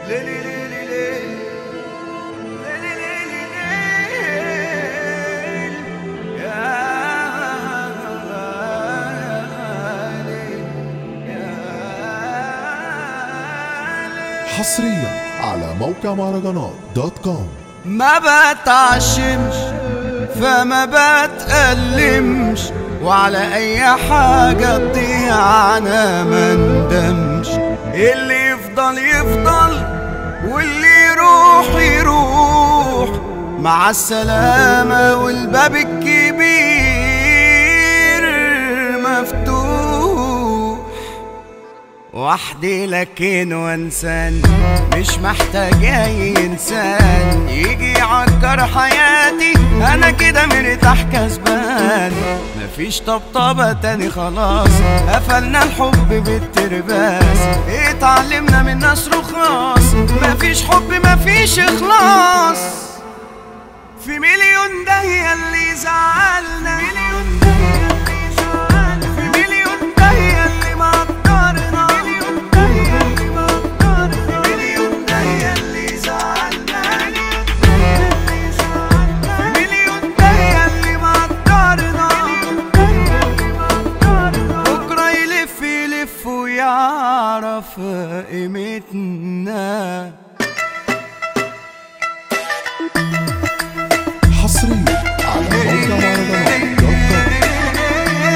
ليلي ليلي ليل ليلي ليلي ليل يا ليل يا ليل حصريا على موقع مهرجانات دوت كوم ما بتعشمش فما بتألمش وعلى اي حاجة تضيع انا ما ندمش اللي يفضل يفضل واللي يروح يروح مع السلامة والباب الكبير مفتوح وحدي لكن وانسان مش محتاج اي انسان يجي يعكر حياتي انا كده مرتاح كسبان مفيش طبطبة تاني خلاص قفلنا الحب بالترباس اتعلمنا من ناس رخاص مفيش حب مفيش اخلاص في مليون داهية اللي زعلنا مليون داهية اللي زعلنا في مليون داهية اللي ما قدرنا مليون داهية اللي ما قدرنا في مليون داهية اللي زعلنا في مليون داهية اللي ما قدرنا بكرة يلف يلف ويعرف قيمتنا حصريا على موقع مهرجانات دوت كوم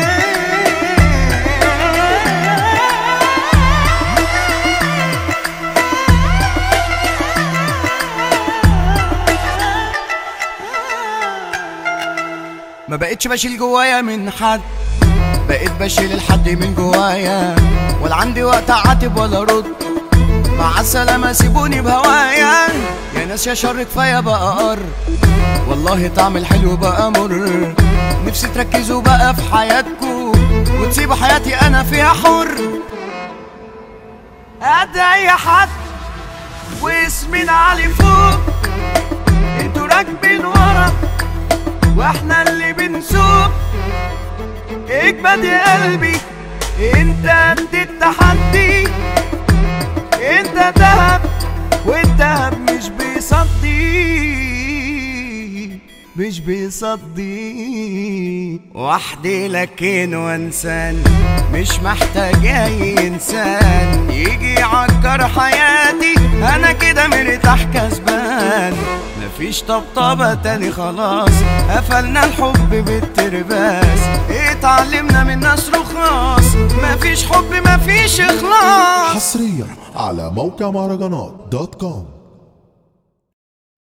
ما بقتش بشيل جوايا من حد بقيت بشيل الحد من جوايا ولا عندي وقت اعاتب ولا ارد مع السلامة سيبوني بهوايا يا ناس يا شر كفاية بقى قر والله طعم الحلو بقى مر نفسي تركزوا بقى في حياتكم وتسيبوا حياتي انا فيها حر قد اي حد واسمنا علي فوق انتوا راكبين ورا واحنا اللي بنسوق اجمد يا قلبي انت قد التحدي انت دهب والدهب مش بيصدي مش بيصدي وحدي لكن وانسان مش محتاج اي انسان يجي يعكر حياتي انا كده مرتاح كسبان مفيش طبطبة تاني خلاص قفلنا الحب بالترباس اتعلمنا من ناس رخاص مفيش حب مفيش اخلاص حصريا على موقع مهرجانات دوت كوم